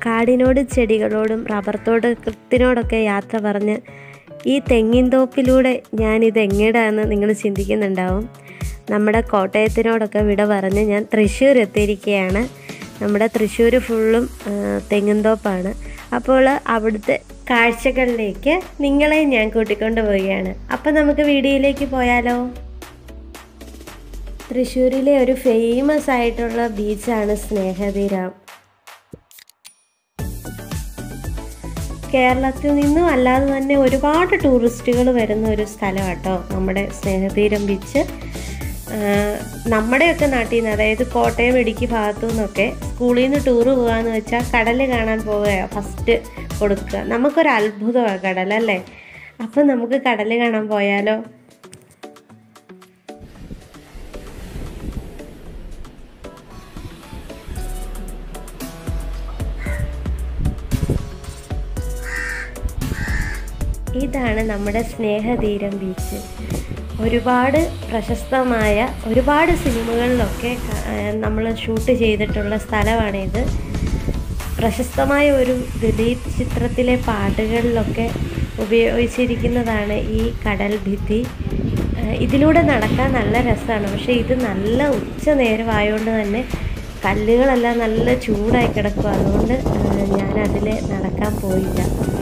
കാടിനോട് ചെടികളോടും rubber തോട്ടത്തിനോടൊക്കെ യാത്ര പറഞ്ഞ് ഈ തെങ്ങിൻ തോപ്പിലൂടെ ഞാനിത് എങ്ങനെയാണെന്ന് നിങ്ങൾ ചിന്തിക്കുന്നുണ്ടാവും നമ്മുടെ കോട്ടയത്തിനോടൊക്കെ വിട പറഞ്ഞ് ഞാൻ തൃശ്ശൂർ എത്തിയിരിക്കുകയാണ് നമ്മുടെ തൃശ്ശൂർ ഫുള്ളും ആ, തെങ്ങിൻ തോപ്പാണ് അപ്പോൾ അവിടുത്തെ കാഴ്ചകളിലേക്ക് നിങ്ങളെ ഞാൻ കൂട്ടിക്കൊണ്ട് പോവുകയാണ് അപ്പം നമുക്ക് വീഡിയോയിലേക്ക് പോയാലോ തൃശ്ശൂരിലെ ഒരു ഫേമസ് ആയിട്ടുള്ള ബീച്ചാണ് സ്നേഹതീരം കേരളത്തിൽ നിന്നും അല്ലാതെ തന്നെ ഒരുപാട് ടൂറിസ്റ്റുകൾ വരുന്ന ഒരു സ്ഥലം കേട്ടോ നമ്മുടെ സ്നേഹതീരം ബീച്ച് ആഹ് നമ്മുടെയൊക്കെ നാട്ടിൽ നിന്ന് അതായത് കോട്ടയം ഇടുക്കി ഭാഗത്തു നിന്നൊക്കെ സ്കൂളിൽ നിന്ന് ടൂറ് പോകാന്ന് വെച്ചാൽ കടൽ കാണാൻ പോവുകയാണ് ഫസ്റ്റ് കൊടുക്കുക നമുക്കൊരു അത്ഭുതമാണ് കടലല്ലേ അപ്പം നമുക്ക് കടൽ കാണാൻ പോയാലോ ഇതാണ് നമ്മുടെ സ്നേഹതീരം ബീച്ച് ഒരുപാട് പ്രശസ്തമായ ഒരുപാട് സിനിമകളിലൊക്കെ നമ്മൾ ഷൂട്ട് ചെയ്തിട്ടുള്ള സ്ഥലമാണിത് പ്രശസ്തമായ ഒരു ദിലീപ് ചിത്രത്തിലെ പാട്ടുകളിലൊക്കെ ഉപയോഗിച്ചിരിക്കുന്നതാണ് ഈ കടൽ ഭിത്തി ഏഹ് ഇതിലൂടെ നടക്കാൻ നല്ല രസമാണ് പക്ഷേ ഇത് നല്ല ഉച്ച നേരമായതുകൊണ്ട് തന്നെ കല്ലുകളെല്ലാം നല്ല ചൂടായി കിടക്കും അതുകൊണ്ട് ഏഹ് ഞാനതിൽ നടക്കാൻ പോയില്ല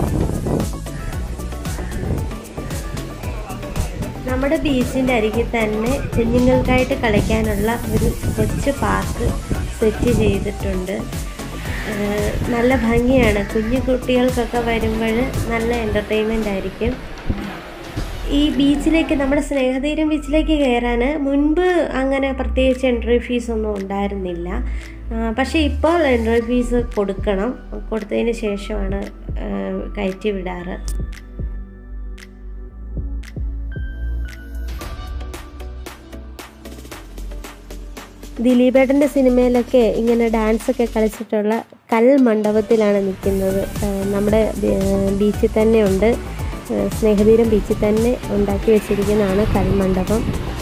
നമ്മുടെ ബീച്ചിൻ്റെ അരികിൽ തന്നെ കുഞ്ഞുങ്ങൾക്കായിട്ട് കളിക്കാനുള്ള ഒരു കൊച്ചു പാർക്ക് സെറ്റ് ചെയ്തിട്ടുണ്ട് ഏഹ് നല്ല ഭംഗിയാണ് കുഞ്ഞു കുട്ടികൾക്കൊക്കെ വരുമ്പോൾ നല്ല എൻ്റർടൈൻമെൻ്റ് ആയിരിക്കും ഈ ബീച്ചിലേക്ക് നമ്മുടെ സ്നേഹതീരം ബീച്ചിലേക്ക് കയറാൻ മുൻപ് അങ്ങനെ പ്രത്യേകിച്ച് എൻട്രി ഫീസ് ഒന്നും ഉണ്ടായിരുന്നില്ല ആ, പക്ഷേ ഇപ്പോൾ എൻട്രി ഫീസ് കൊടുക്കണം കൊടുത്തതിന് ശേഷമാണ് ആ, കയറ്റി വിടാറ് ദിലീപേട്ടൻ്റെ സിനിമയിലൊക്കെ ഇങ്ങനെ ഡാൻസ് ഒക്കെ കളിച്ചിട്ടുള്ള കൽ മണ്ഡപത്തിലാണ് നിൽക്കുന്നത് ആ, നമ്മുടെ ബീ- ബീച്ചിൽ തന്നെ ഉണ്ട് ആ, സ്നേഹതീരം ബീച്ചിൽ തന്നെ ഉണ്ടാക്കി വെച്ചിരിക്കുന്നതാണ് കൽമണ്ഡപം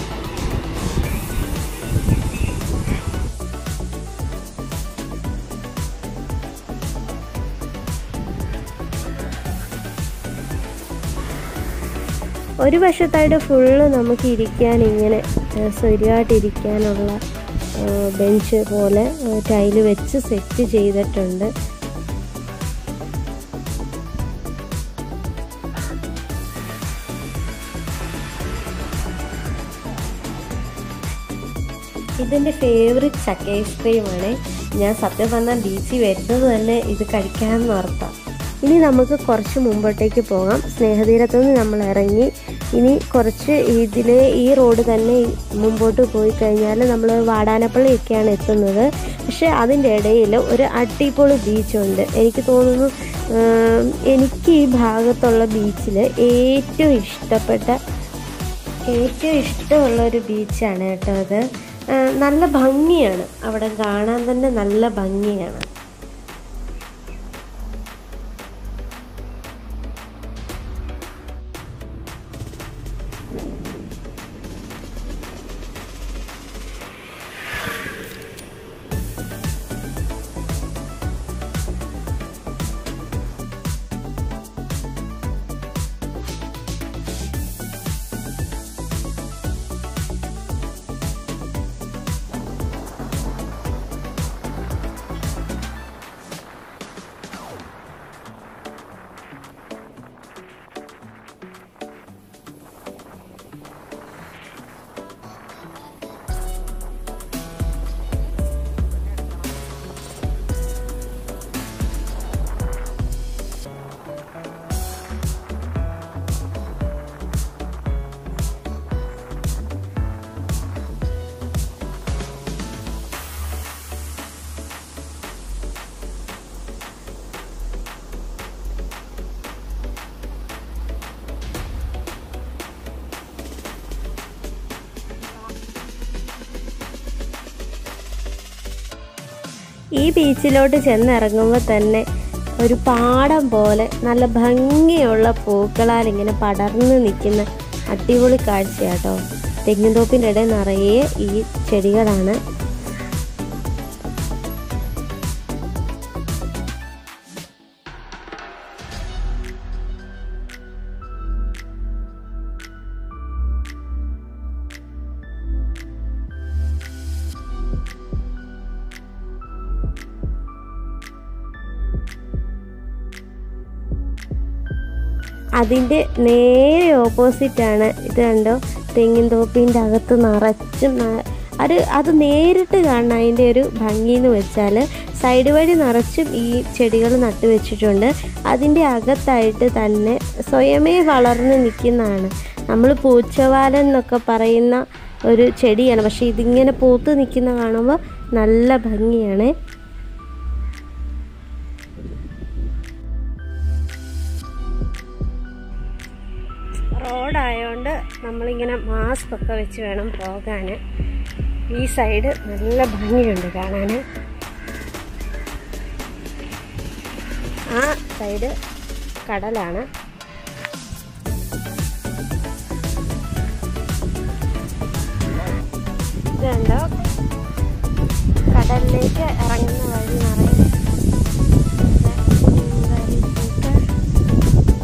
ഒരു വശത്തായിട്ട് ഫുള്ള് നമുക്ക് ഇരിക്കാൻ ഇങ്ങനെ ശരിയായിട്ട് ഇരിക്കാനുള്ള ബെഞ്ച് പോലെ ടൈല് വെച്ച് സെറ്റ് ചെയ്തിട്ടുണ്ട് ഇതെൻ്റെ ഫേവറേറ്റ് ചക്ക ഐസ്ക്രീമാണ് ഞാൻ സത്യം പറഞ്ഞാൽ ബീച്ചിൽ വരുന്നത് തന്നെ ഇത് കഴിക്കാമെന്ന് ഓർത്താം ഇനി നമുക്ക് കുറച്ച് മുമ്പോട്ടേക്ക് പോകാം സ്നേഹതീരത്തു നിന്ന് നമ്മൾ ഇറങ്ങി ഇനി കുറച്ച് ഇതിലെ ഈ റോഡ് തന്നെ മുമ്പോട്ട് പോയി കഴിഞ്ഞാൽ നമ്മൾ വാടാനപ്പള്ളിയൊക്കെയാണ് എത്തുന്നത് പക്ഷെ അതിൻ്റെ ഇടയിൽ ഒരു അടിപൊളി ബീച്ചുണ്ട് എനിക്ക് തോന്നുന്നു ആം, എനിക്ക് ഈ ഭാഗത്തുള്ള ബീച്ചിൽ ഏറ്റവും ഇഷ്ടപ്പെട്ട ഏറ്റവും ഇഷ്ടമുള്ള ഒരു ബീച്ചാണ് കേട്ടോ അത് ആ, നല്ല ഭംഗിയാണ് അവിടെ കാണാൻ തന്നെ നല്ല ഭംഗിയാണ് ഈ ബീച്ചിലോട്ട് ചെന്നിറങ്ങുമ്പോൾ തന്നെ ഒരു പാടം പോലെ നല്ല ഭംഗിയുള്ള പൂക്കളാൽ ഇങ്ങനെ പടർന്ന് നിൽക്കുന്ന അടിപൊളി കാഴ്ചയാട്ടോ തെങ്ങിൻതോപ്പിൻ്റെ ഇടയിൽ നിറയെ ഈ ചെടികളാണ് അതിൻ്റെ നേരെ ഓപ്പോസിറ്റാണ് ഇത് കണ്ടോ തെങ്ങിൻ തോപ്പിൻ്റെ അകത്ത് നിറച്ചും ന- അത് അത് നേരിട്ട് കാണണം അതിൻ്റെ ഒരു ഭംഗി എന്ന് വെച്ചാൽ സൈഡ് വഴി നിറച്ചും ഈ ചെടികൾ നട്ടു വെച്ചിട്ടുണ്ട് അതിൻ്റെ അകത്തായിട്ട് തന്നെ സ്വയമേ വളർന്ന് നിൽക്കുന്നതാണ് നമ്മൾ പൂച്ചവാലൻ എന്നൊക്കെ പറയുന്ന ഒരു ചെടിയാണ് പക്ഷേ ഇതിങ്ങനെ പൂത്ത് നിൽക്കുന്ന കാണുമ്പോൾ നല്ല ഭംഗിയാണ് റോഡായതുകൊണ്ട് നമ്മളിങ്ങനെ മാസ്ക് ഒക്കെ വെച്ച് വേണം പോകാൻ ഈ സൈഡ് നല്ല ഭംഗിയുണ്ട് കാണാൻ ആ സൈഡ് കടലാണ് ഇതുണ്ടോ കടലിലേക്ക് ഇറങ്ങുന്ന വഴി നിറയെ പൂക്കൾ.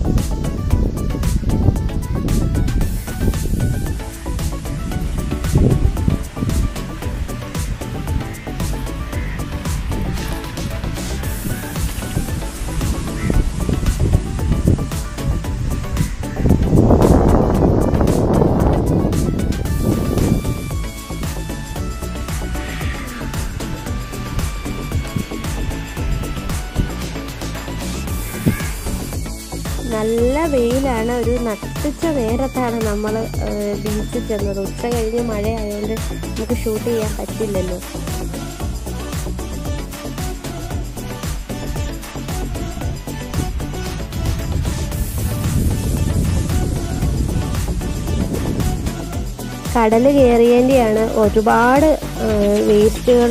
നല്ല വെയിലാണ് ഒരു നട്ടിച്ച നേരത്താണ് നമ്മൾ ബീച്ചിൽ ചെന്നത് ഉച്ച കഴിഞ്ഞ് മഴ ആയതുകൊണ്ട് നമുക്ക് ഷൂട്ട് ചെയ്യാൻ പറ്റില്ലല്ലോ കടൽ കയറിയതിൻ്റെയാണ് ഒരുപാട് വേസ്റ്റുകൾ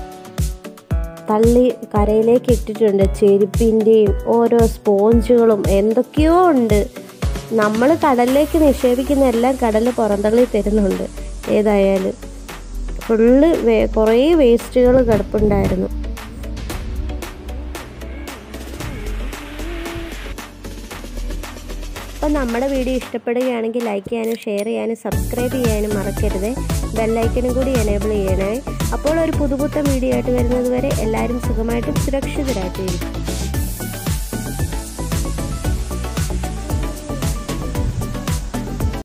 തള്ളി കരയിലേക്ക് ഇട്ടിട്ടുണ്ട് ചെരുപ്പിൻ്റെയും ഓരോ സ്പോഞ്ചുകളും എന്തൊക്കെയോ ഉണ്ട് നമ്മൾ കടലിലേക്ക് നിക്ഷേപിക്കുന്ന എല്ലാം കടൽ പുറന്തള്ളി തരുന്നുണ്ട് ഏതായാലും ഫുള്ള് വേ കുറേ വേസ്റ്റുകൾ കിടപ്പുണ്ടായിരുന്നു അപ്പം നമ്മുടെ വീഡിയോ ഇഷ്ടപ്പെടുകയാണെങ്കിൽ ലൈക്ക് ചെയ്യാനും ഷെയർ ചെയ്യാനും സബ്സ്ക്രൈബ് ചെയ്യാനും മറക്കരുത് ബെല്ലൈക്കനും കൂടി എനേബിൾ ചെയ്യണേ അപ്പോൾ ഒരു പുതുപുത്തൻ വീഡിയോ ആയിട്ട് വരുന്നത് വരെ എല്ലാവരും സുഖമായിട്ടും സുരക്ഷിതരായിട്ടും ഇരിക്കും